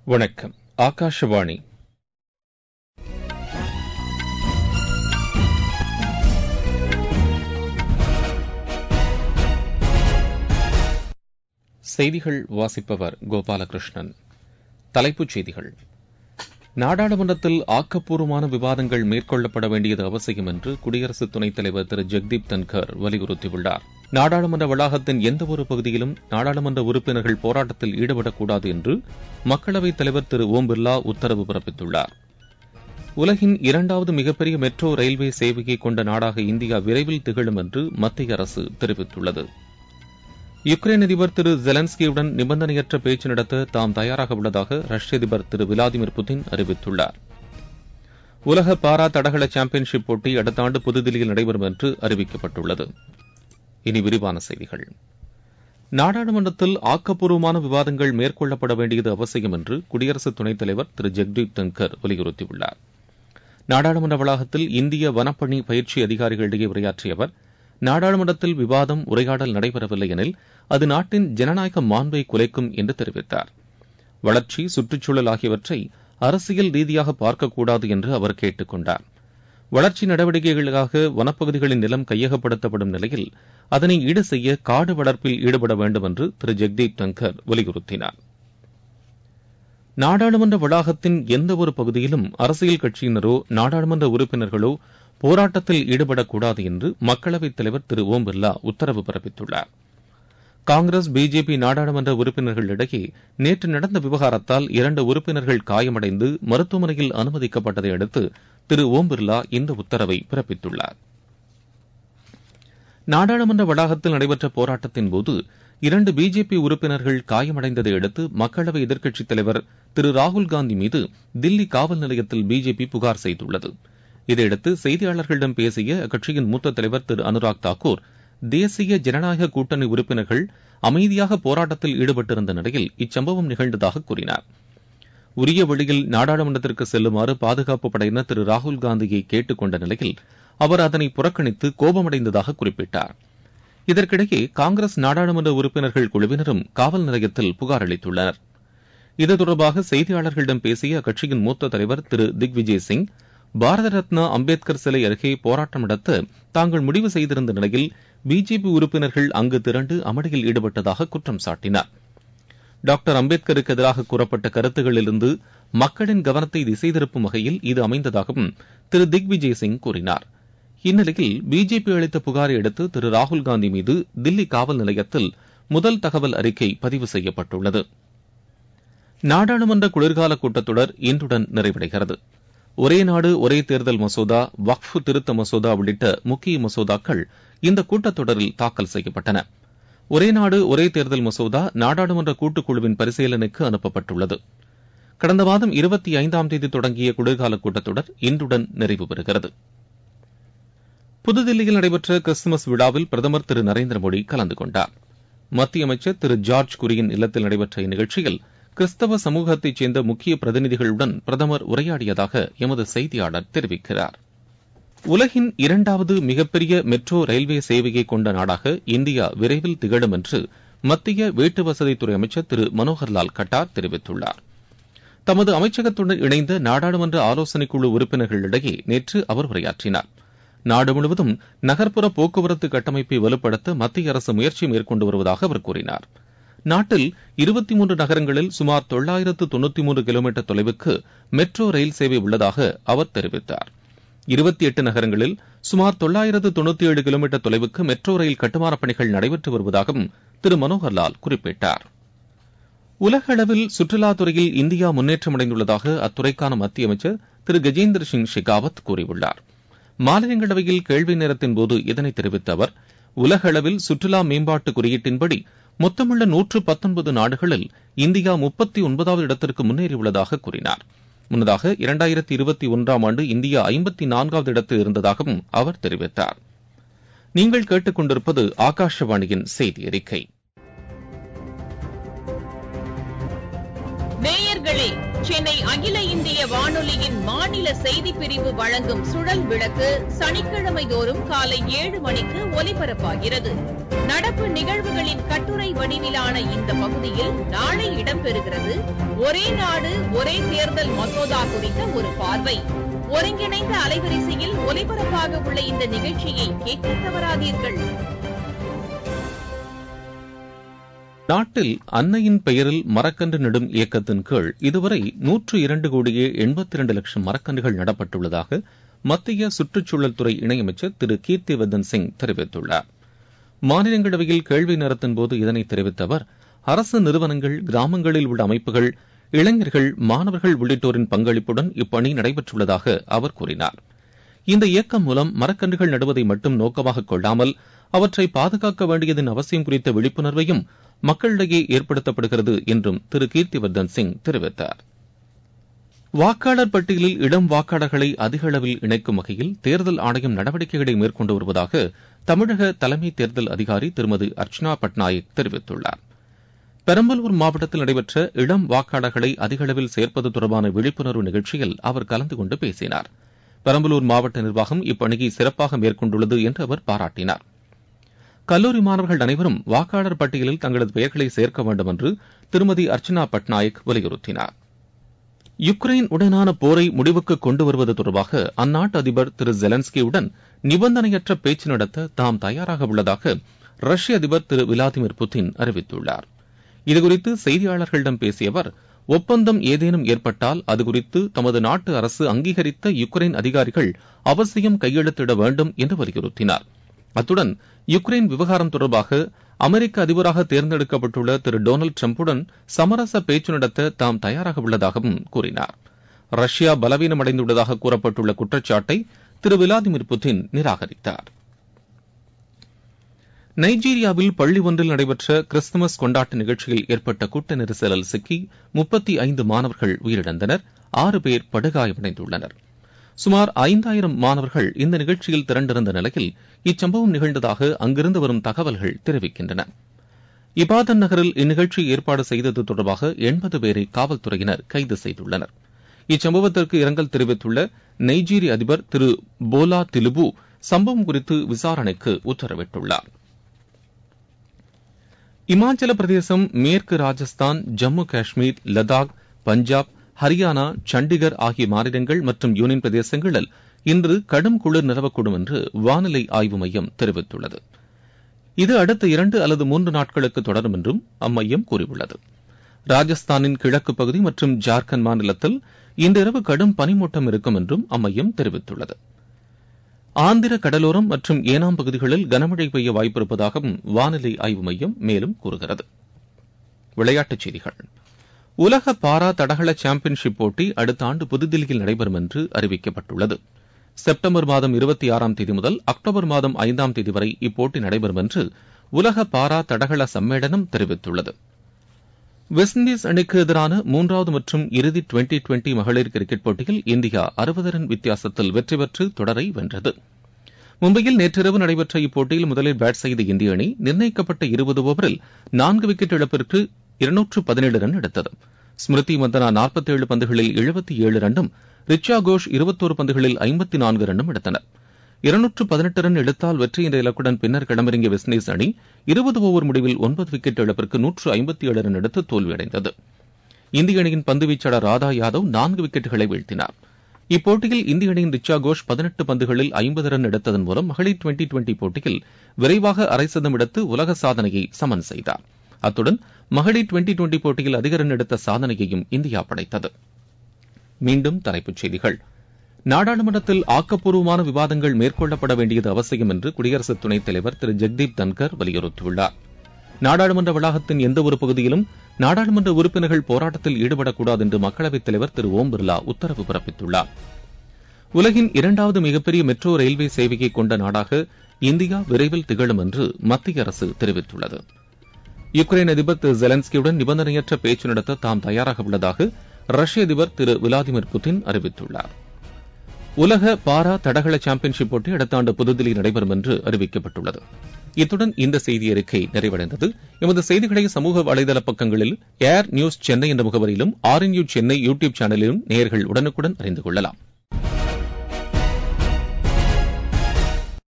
வணக்கம் ஆகாஷவாணி செய்திகள் வாசிப்பவர் கோபாலகிருஷ்ணன் தலைப்புச் செய்திகள் நாடாளுமன்றத்தில் ஆக்கப்பூர்வமான விவாதங்கள் மேற்கொள்ளப்பட வேண்டியது அவசியம் என்று குடியரசு துணைத் தலைவர் திரு ஜெக்தீப் தன்கர் வலியுறுத்தியுள்ளார் நாடாளுமன்ற வளாகத்தின் எந்தவொரு பகுதியிலும் நாடாளுமன்ற உறுப்பினர்கள் போராட்டத்தில் ஈடுபடக்கூடாது என்று மக்களவைத் தலைவர் திரு ஓம் பிர்லா உத்தரவு பிறப்பித்துள்ளார் உலகின் இரண்டாவது மிகப்பெரிய மெட்ரோ ரயில்வே சேவையை கொண்ட நாடாக இந்தியா விரைவில் திகழும் என்று மத்திய அரசு தெரிவித்துள்ளது யுக்ரைன் அதிபர் திரு ஜெலன்ஸ்கியுடன் நிபந்தனையற்ற பேச்சு நடத்த தாம் தயாராக உள்ளதாக ரஷ்ய அதிபர் திரு விளாடிமிர் புதின் அறிவித்துள்ளார் உலக பாரா தடகள சாம்பியன்ஷிப் போட்டி அடுத்த ஆண்டு புதுதில்லியில் நடைபெறும் என்று அறிவிக்கப்பட்டுள்ளது இனி விரிவான செய்திகள் நாடாளுமன்றத்தில் ஆக்கப்பூர்வமான விவாதங்கள் மேற்கொள்ளப்பட வேண்டியது அவசியம் என்று குடியரசு துணைத் தலைவர் திரு ஜெக்தீப் தங்கர் வலியுறுத்தியுள்ளார் நாடாளுமன்ற வளாகத்தில் இந்திய வனப்பணி பயிற்சி அதிகாரிகளிடையே உரையாற்றிய அவர் நாடாளுமன்றத்தில் விவாதம் உரையாடல் நடைபெறவில்லை எனில் அது நாட்டின் ஜனநாயக மாண்பை குலைக்கும் என்று தெரிவித்தார் வளர்ச்சி சுற்றுச்சூழல் ஆகியவற்றை அரசியல் ரீதியாக பார்க்கக்கூடாது என்று அவர் கேட்டுக் கொண்டார் வளர்ச்சி நடவடிக்கைகளுக்காக வனப்பகுதிகளின் நிலம் கையகப்படுத்தப்படும் நிலையில் அதனை ஈடு செய்ய காடு வளர்ப்பில் ஈடுபட வேண்டும் என்று திரு ஜெக்தீப் தங்கர் வலியுறுத்தினார் நாடாளுமன்ற வளாகத்தின் எந்தவொரு பகுதியிலும் அரசியல் கட்சியினரோ நாடாளுமன்ற உறுப்பினர்களோ போராட்டத்தில் ஈடுபடக்கூடாது என்று மக்களவைத் தலைவர் திரு ஓம் பிர்லா உத்தரவு பிறப்பித்துள்ளார் காங்கிரஸ் பிஜேபி நாடாளுமன்ற உறுப்பினர்களிடையே நேற்று நடந்த விவகாரத்தால் இரண்டு உறுப்பினர்கள் காயமடைந்து மருத்துவமனையில் அனுமதிக்கப்பட்டதை அடுத்து திரு ஓம் பிர்லா இந்த உத்தரவை பிறப்பித்துள்ளார் நாடாளுமன்ற வளாகத்தில் நடைபெற்ற போராட்டத்தின்போது இரண்டு பிஜேபி உறுப்பினர்கள் காயமடைந்ததை அடுத்து மக்களவை எதிர்க்கட்சித் தலைவர் திரு ராகுல்காந்தி மீது தில்லி காவல் நிலையத்தில் பிஜேபி புகார் செய்துள்ளது இதையடுத்து செய்தியாளர்களிடம் பேசிய அக்கட்சியின் மூத்த தலைவர் திரு அனுராக் தாக்கூர் தேசிய ஜனநாயக கூட்டணி உறுப்பினர்கள் அமைதியாக போராட்டத்தில் ஈடுபட்டிருந்த நிலையில் இச்சம்பவம் நிகழ்ந்ததாக கூறினார் உரிய வழியில் நாடாளுமன்றத்திற்கு செல்லுமாறு பாதுகாப்பு படையினர் திரு ராகுல் காந்தியை கேட்டுக் கொண்ட நிலையில் அவர் அதனை புறக்கணித்து கோபமடைந்ததாக குறிப்பிட்டார் இதற்கிடையே காங்கிரஸ் நாடாளுமன்ற உறுப்பினர்கள் குழுவினரும் காவல் நிலையத்தில் புகார் அளித்துள்ளனர் இது தொடர்பாக செய்தியாளர்களிடம் பேசிய அக்கட்சியின் மூத்த தலைவர் திரு திக்விஜய் சிங் பாரத ரத்னா அம்பேத்கர் சிலை அருகே போராட்டம் நடத்த தாங்கள் முடிவு செய்திருந்த நிலையில் பிஜேபி உறுப்பினர்கள் அங்கு திரண்டு அமளியில் ஈடுபட்டதாக குற்றம் சாட்டினார் டாக்டர் அம்பேத்கருக்கு எதிராக கூறப்பட்ட கருத்துகளிலிருந்து மக்களின் கவனத்தை திசை திருப்பும் வகையில் இது அமைந்ததாகவும் திரு திக்விஜய் சிங் கூறினார் இந்நிலையில் பிஜேபி அளித்த புகாரை அடுத்து திரு ராகுல்காந்தி மீது தில்லி காவல் நிலையத்தில் முதல் தகவல் அறிக்கை பதிவு செய்யப்பட்டுள்ளது நாடாளுமன்ற குளிர்கால கூட்டத்தொடர் இன்றுடன் நிறைவடைகிறது ஒரே நாடு ஒரே தேர்தல் மசோதா வக்ஃபு திருத்த மசோதா உள்ளிட்ட முக்கிய மசோதாக்கள் இந்த கூட்டத்தொடரில் தாக்கல் செய்யப்பட்டன ஒரே நாடு ஒரே தேர்தல் மசோதா நாடாளுமன்ற கூட்டுக்குழுவின் பரிசீலனைக்கு அனுப்பப்பட்டுள்ளது கடந்த மாதம் இருபத்தி ஐந்தாம் தேதி தொடங்கிய குளிர்கால கூட்டத்தொடர் இன்றுடன் நிறைவு பெறுகிறது புதுதில்லியில் நடைபெற்ற கிறிஸ்துமஸ் விழாவில் பிரதமர் திரு நரேந்திர மோடி கலந்து கொண்டார் மத்திய அமைச்சர் திரு ஜார்ஜ் குரியின் இல்லத்தில் நடைபெற்ற இந்நிகழ்ச்சியில் கிறிஸ்தவ சமூகத்தைச் சேர்ந்த முக்கிய பிரதிநிதிகளுடன் பிரதமர் உரையாடியதாக எமது செய்தியாளர் தெரிவிக்கிறார் உலகின் இரண்டாவது மிகப்பெரிய மெட்ரோ ரயில்வே சேவையை கொண்ட நாடாக இந்தியா விரைவில் திகழும் என்று மத்திய வீட்டு வசதித்துறை அமைச்சர் திரு மனோகர்லால் கட்டார் தெரிவித்துள்ளார் தமது அமைச்சகத்துடன் இணைந்த நாடாளுமன்ற ஆலோசனைக் குழு உறுப்பினர்களிடையே நேற்று அவர் உரையாற்றினார் நாடு முழுவதும் நகர்ப்புற போக்குவரத்து கட்டமைப்பை வலுப்படுத்த மத்திய அரசு முயற்சி மேற்கொண்டு வருவதாக அவர் கூறினார் நாட்டில் இருபத்தி மூன்று நகரங்களில் சுமார் தொள்ளாயிரத்து தொண்ணூத்தி மூன்று கிலோமீட்டர் தொலைவுக்கு மெட்ரோ ரயில் சேவை உள்ளதாக அவர் தெரிவித்தார் இருபத்தி எட்டு நகரங்களில் சுமார் தொள்ளாயிரத்து தொண்ணூத்தி ஏழு கிலோமீட்டர் தொலைவுக்கு மெட்ரோ ரயில் கட்டுமானப் பணிகள் நடைபெற்று வருவதாகவும் திரு மனோகர்லால் குறிப்பிட்டார் உலக அளவில் சுற்றுலாத்துறையில் இந்தியா முன்னேற்றமடைந்துள்ளதாக அத்துறைக்கான மத்திய அமைச்சர் திரு கஜேந்திர சிங் ஷெகாவத் கூறியுள்ளார் மாநிலங்களவையில் கேள்வி நேரத்தின் போது இதனை தெரிவித்த அவர் உலக அளவில் சுற்றுலா மேம்பாட்டு குறியீட்டின்படி மொத்தமுள்ள நூற்று பத்தொன்பது நாடுகளில் இந்தியா முப்பத்தி ஒன்பதாவது இடத்திற்கு முன்னேறியுள்ளதாக கூறினார் முன்னதாக இரண்டாயிரத்தி இருபத்தி ஒன்றாம் ஆண்டு இந்தியா ஐம்பத்தி நான்காவது இடத்தில் இருந்ததாகவும் அவர் தெரிவித்தார் நீங்கள் கேட்டுக்கொண்டிருப்பது ஆகாஷவாணியின் செய்தி அறிக்கை நேயர்களே சென்னை அகில இந்திய வானொலியின் மாநில செய்திப் பிரிவு வழங்கும் சுழல் விளக்கு சனிக்கிழமை தோறும் காலை ஏழு மணிக்கு ஒலிபரப்பாகிறது நடப்பு நிகழ்வுகளின் கட்டுரை வடிவிலான இந்த பகுதியில் நாளை இடம்பெறுகிறது ஒரே நாடு ஒரே தேர்தல் மசோதா குறித்த ஒரு பார்வை ஒருங்கிணைந்த அலைவரிசையில் ஒலிபரப்பாக உள்ள இந்த நிகழ்ச்சியை கேட்க தவறாதீர்கள் நாட்டில் அன்னையின் பெயரில் மரக்கன்று நடும் இயக்கத்தின் கீழ் இதுவரை நூற்று இரண்டு கோடியே எண்பத்தி இரண்டு லட்சம் மரக்கன்றுகள் நடப்பட்டுள்ளதாக மத்திய சுற்றுச்சூழல் துறை இணையமைச்சர் திரு கீர்த்திவர்தன் சிங் தெரிவித்துள்ளார் மாநிலங்களவையில் கேள்வி நேரத்தின் போது இதனை தெரிவித்த அவர் அரசு நிறுவனங்கள் கிராமங்களில் உள்ள அமைப்புகள் இளைஞர்கள் மாணவர்கள் உள்ளிட்டோரின் பங்களிப்புடன் இப்பணி நடைபெற்றுள்ளதாக அவர் கூறினார் இந்த இயக்கம் மூலம் மரக்கன்றுகள் நடுவதை மட்டும் நோக்கமாக கொள்ளாமல் அவற்றை பாதுகாக்க வேண்டியதன் அவசியம் குறித்த விழிப்புணர்வையும் மக்களிடையே ஏற்படுத்தப்படுகிறது என்றும் திரு கீர்த்திவர்தன் சிங் தெரிவித்தார் வாக்காளர் பட்டியலில் இடம் வாக்காளர்களை அதிக அளவில் இணைக்கும் வகையில் தேர்தல் ஆணையம் நடவடிக்கைகளை மேற்கொண்டு வருவதாக தமிழக தலைமை தேர்தல் அதிகாரி திருமதி அர்ச்சனா பட்நாயக் தெரிவித்துள்ளார் பெரம்பலூர் மாவட்டத்தில் நடைபெற்ற இளம் வாக்காளர்களை அதிக அளவில் சேர்ப்பது தொடர்பான விழிப்புணர்வு நிகழ்ச்சியில் அவர் கலந்து கொண்டு பேசினார் பெரம்பலூர் மாவட்ட நிர்வாகம் இப்பணியை சிறப்பாக மேற்கொண்டுள்ளது என்று அவர் பாராட்டினார் கல்லூரி மாணவர்கள் அனைவரும் வாக்காளர் பட்டியலில் தங்களது பெயர்களை சேர்க்க வேண்டும் என்று திருமதி அர்ச்சனா பட்நாயக் வலியுறுத்தினார் யுக்ரைன் உடனான போரை முடிவுக்கு கொண்டு வருவது தொடர்பாக அந்நாட்டு அதிபர் திரு ஜெலன்ஸ்கியுடன் நிபந்தனையற்ற பேச்சு நடத்த தாம் தயாராக உள்ளதாக ரஷ்ய அதிபர் திரு விளாடிமிர் புட்டின் அறிவித்துள்ளார் இதுகுறித்து செய்தியாளர்களிடம் பேசிய அவர் ஒப்பந்தம் ஏதேனும் ஏற்பட்டால் அது குறித்து தமது நாட்டு அரசு அங்கீகரித்த யுக்ரைன் அதிகாரிகள் அவசியம் கையெழுத்திட வேண்டும் என்று வலியுறுத்தினார் அத்துடன் யுக்ரைன் விவகாரம் தொடர்பாக அமெரிக்க அதிபராக தேர்ந்தெடுக்கப்பட்டுள்ள திரு டொனால்டு டிரம்புடன் சமரச பேச்சு நடத்த தாம் தயாராக உள்ளதாகவும் கூறினார் ரஷ்யா பலவீனமடைந்துள்ளதாக கூறப்பட்டுள்ள குற்றச்சாட்டை திரு விளாடிமிர் புட்டின் நிராகரித்தார் நைஜீரியாவில் பள்ளி ஒன்றில் நடைபெற்ற கிறிஸ்துமஸ் கொண்டாட்ட நிகழ்ச்சியில் ஏற்பட்ட கூட்ட நெரிசலில் சிக்கி முப்பத்தி ஐந்து மாணவர்கள் உயிரிழந்தனர் ஆறு பேர் படுகாயமடைந்துள்ளனர் சுமார் ஐந்தாயிரம் மாணவர்கள் இந்த நிகழ்ச்சியில் திரண்டிருந்த நிலையில் இச்சம்பவம் நிகழ்ந்ததாக அங்கிருந்து வரும் தகவல்கள் தெரிவிக்கின்றன இபாதன் நகரில் இந்நிகழ்ச்சி ஏற்பாடு செய்தது தொடர்பாக எண்பது பேரை காவல்துறையினர் கைது செய்துள்ளனர் இச்சம்பவத்திற்கு இரங்கல் தெரிவித்துள்ள நைஜீரிய அதிபர் திரு போலா திலுபு சம்பவம் குறித்து விசாரணைக்கு உத்தரவிட்டுள்ளார் இமாச்சல பிரதேசம் மேற்கு ராஜஸ்தான் ஜம்மு காஷ்மீர் லடாக் பஞ்சாப் ஹரியானா சண்டிகர் ஆகிய மாநிலங்கள் மற்றும் யூனியன் பிரதேசங்களில் இன்று கடும் குளிர் நிலவக்கூடும் என்று வானிலை ஆய்வு மையம் தெரிவித்துள்ளது இது அடுத்த இரண்டு அல்லது மூன்று நாட்களுக்கு தொடரும் என்றும் அம்மையம் கூறியுள்ளது ராஜஸ்தானின் கிழக்கு பகுதி மற்றும் ஜார்க்கண்ட் மாநிலத்தில் இன்றிரவு கடும் பனிமூட்டம் இருக்கும் என்றும் அம்மையம் தெரிவித்துள்ளது ஆந்திர கடலோரம் மற்றும் ஏனாம் பகுதிகளில் கனமழை பெய்ய வாய்ப்பிருப்பதாகவும் வானிலை ஆய்வு மையம் மேலும் கூறுகிறது விளையாட்டுச் செய்திகள் உலக பாரா தடகள சாம்பியன்ஷிப் போட்டி அடுத்த ஆண்டு புதுதில்லியில் நடைபெறும் என்று அறிவிக்கப்பட்டுள்ளது செப்டம்பர் மாதம் இருபத்தி ஆறாம் தேதி முதல் அக்டோபர் மாதம் ஐந்தாம் தேதி வரை இப்போட்டி நடைபெறும் என்று உலக பாரா தடகள சம்மேளனம் தெரிவித்துள்ளது வெஸ்ட் இண்டீஸ் அணிக்கு எதிரான மூன்றாவது மற்றும் இறுதி டுவெண்டி டுவெண்டி மகளிர் கிரிக்கெட் போட்டியில் இந்தியா அறுபது ரன் வித்தியாசத்தில் வெற்றி பெற்று தொடரை வென்றது மும்பையில் நேற்றிரவு நடைபெற்ற இப்போட்டியில் முதலில் பேட் செய்த இந்திய அணி நிர்ணயிக்கப்பட்ட இருபது ஓவரில் நான்கு விக்கெட் இழப்பிற்கு இருநூற்று பதினேழு ரன் எடுத்தது ஸ்மிருதி மந்தனா நாற்பத்தேழு பந்துகளில் எழுபத்தி ஏழு ரன்னும் ரிச்சா கோஷ் இருபத்தோரு பந்துகளில் ஐம்பத்தி நான்கு ரன்னும் எடுத்தனர் இருநூற்று பதினெட்டு ரன் எடுத்தால் வெற்றி என்ற இலக்குடன் பின்னர் களமிறங்கிய வெஸ்ட் இண்டீஸ் அணி இருபது ஓவர் முடிவில் ஒன்பது விக்கெட் இழப்பிற்கு நூற்று ஐம்பத்தி ஏழு ரன் எடுத்து தோல்வியடைந்தது இந்திய அணியின் பந்து வீச்சாளர் ராதா யாதவ் நான்கு விக்கெட்டுகளை வீழ்த்தினார் இப்போட்டியில் இந்திய அணியின் ரிச்சா கோஷ் பதினெட்டு பந்துகளில் ஐம்பது ரன் எடுத்ததன் மூலம் மகளிர் டுவெண்டி டுவெண்டி போட்டியில் விரைவாக அரை சதம் எடுத்து உலக சாதனையை சமன் செய்தார் அத்துடன் மகளிர் டுவெண்டி டுவெண்டி போட்டியில் அதிக ரன் எடுத்த சாதனையையும் இந்தியா படைத்தது மீண்டும் தலைப்புச் செய்திகள் நாடாளுமன்றத்தில் ஆக்கப்பூர்வமான விவாதங்கள் மேற்கொள்ளப்பட வேண்டியது அவசியம் என்று குடியரசு துணைத் தலைவர் திரு ஜெக்தீப் தன்கர் வலியுறுத்தியுள்ளார் நாடாளுமன்ற வளாகத்தின் எந்த ஒரு பகுதியிலும் நாடாளுமன்ற உறுப்பினர்கள் போராட்டத்தில் ஈடுபடக்கூடாது என்று மக்களவைத் தலைவர் திரு ஓம் பிர்லா உத்தரவு பிறப்பித்துள்ளார் உலகின் இரண்டாவது மிகப்பெரிய மெட்ரோ ரயில்வே சேவையை கொண்ட நாடாக இந்தியா விரைவில் திகழும் என்று மத்திய அரசு தெரிவித்துள்ளது யுக்ரைன் அதிபர் திரு ஜெலன்ஸ்கியுடன் நிபந்தனையற்ற பேச்சு நடத்த தாம் தயாராக உள்ளதாக ரஷ்ய அதிபர் திரு விளாடிமிர் புட்டின் அறிவித்துள்ளார் உலக பாரா தடகள சாம்பியன்ஷிப் போட்டி அடுத்த ஆண்டு புதுதில்லியில் நடைபெறும் என்று அறிவிக்கப்பட்டுள்ளது இத்துடன் இந்த செய்தி அறிக்கை நிறைவடைந்தது எமது செய்திகளை சமூக வலைதள பக்கங்களில் ஏர் நியூஸ் சென்னை என்ற முகவரியிலும் R N U Chennai YouTube சேனலிலும் நேயர்கள் உடனுக்குடன் அறிந்து கொள்ளலாம்